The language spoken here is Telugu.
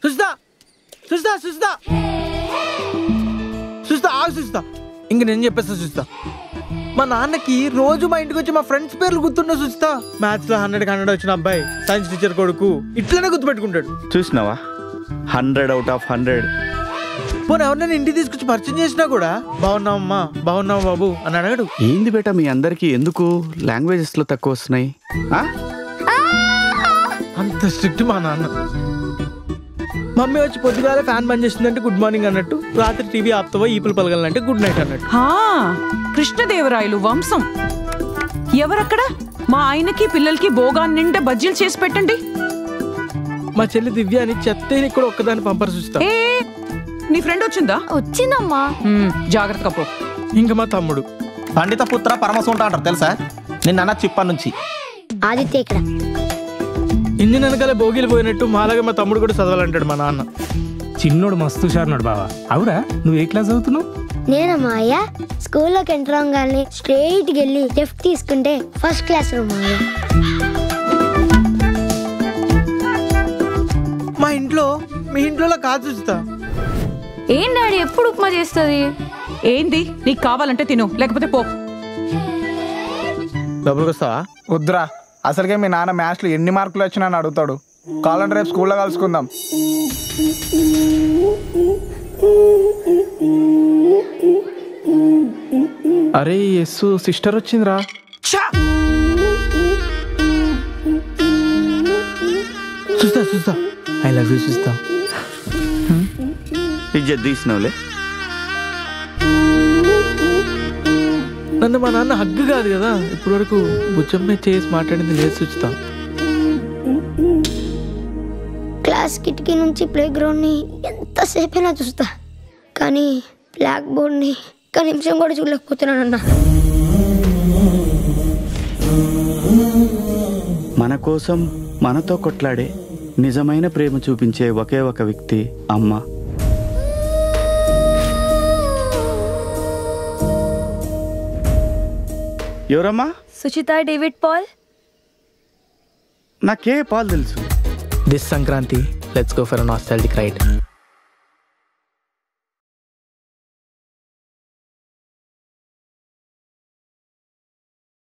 సుస్తా సుస్తా సుస్తా సుస్తా ఆగు సుస్తా ఇంక నేను చెప్పేస్తా సుస్తా మా నాన్నకి రోజు మా ఇంటికి వచ్చి మా ఫ్రెండ్స్ పేర్లు గుర్తున్నా సుస్తా మ్యాథ్స్ లో హండ్రెడ్ హండ్రెడ్ వచ్చిన అబ్బాయి సైన్స్ టీచర్ కొడుకు ఇట్లనే గుర్తుపెట్టుకుంటాడు చూసినావా హండ్రెడ్ అవుట్ ఆఫ్ హండ్రెడ్ పోనీ ఎవరినైనా ఇంటికి తీసుకొచ్చి పరిచయం చేసినా కూడా బాగున్నావమ్మా బాగున్నావు బాబు అని అడగడు ఏంది బేటా మీ అందరికి ఎందుకు లాంగ్వేజెస్ లో తక్కువ వస్తున్నాయి ఆ? అంత స్ట్రిక్ట్ మా నాన్న మమ్మీ వచ్చి పొద్దుగాల ఫ్యాన్ బంద్ చేసిందంటే గుడ్ మార్నింగ్ అన్నట్టు రాత్రి టీవీ ఆపుతావో ఈపులు పలగాలంటే గుడ్ నైట్ అన్నట్టు హా కృష్ణదేవరాయలు వంశం ఎవరక్కడ మా ఆయనకి పిల్లలకి భోగాన్ నిండా బజ్జీలు చేసి పెట్టండి మా చెల్లి దివ్య అని చెత్తని కూడా ఒక్కదాన్ని పంపరు చూస్తా ఏ నీ ఫ్రెండ్ వచ్చిందా వచ్చిందమ్మా మ్మ్, జాగ్రత్తగా పో ఇంకా మా తమ్ముడు పండిత పుత్ర పరమసుంట అంటారు తెలుసా నిన్న అన్న చిప్ప నుంచి ఆదిత్య ఇక్కడ ఇంజిన్ వెనకాల భోగిలు పోయినట్టు మాలాగా మా తమ్ముడు కూడా చదవాలంటాడు మా నాన్న చిన్నోడు మస్తు హుషారున్నాడు బావా అవురా నువ్వు ఏ క్లాస్ చదువుతున్నావు నేనమ్మా అయ్యా స్కూల్లోకి ఎంటర్ అవ్వగానే స్ట్రైట్కి వెళ్ళి లెఫ్ట్ తీసుకుంటే ఫస్ట్ క్లాస్ రూమ్ అయ్యా మా ఇంట్లో మీ ఇంట్లో కాదు చూస్తా ఏం డాడీ ఎప్పుడు ఉప్మా చేస్తుంది ఏంది నీకు కావాలంటే తిను లేకపోతే పో డబ్బులకు వస్తావా వద్దురా అసలుకే మీ నాన్న మ్యాథ్స్లో ఎన్ని మార్కులు వచ్చినా అని అడుగుతాడు కావాలంటే రేపు స్కూల్లో కలుసుకుందాం అరే ఎస్ సిస్టర్ వచ్చిందిరా చూస్తా చూస్తా ఐ లవ్ యూ చూస్తా ఇజ్జత్ తీసినావులే నన్ను మా నాన్న హగ్గు కాదు కదా ఇప్పటి వరకు భుజమ్మే చేసి మాట్లాడింది లేదు చూస్తా క్లాస్ కిటికీ నుంచి ప్లే గ్రౌండ్ని ఎంతసేపైనా చూస్తా కానీ బ్లాక్ బోర్డ్ని ఒక్క నిమిషం కూడా చూడలేకపోతున్నానన్నా మన కోసం మనతో కొట్లాడే నిజమైన ప్రేమ చూపించే ఒకే ఒక వ్యక్తి అమ్మ ఎవరమ్మా సుచిత డేవిడ్ పాల్ నాకే పాలు తెలుసు this Sankranti let's go for nostalgic ride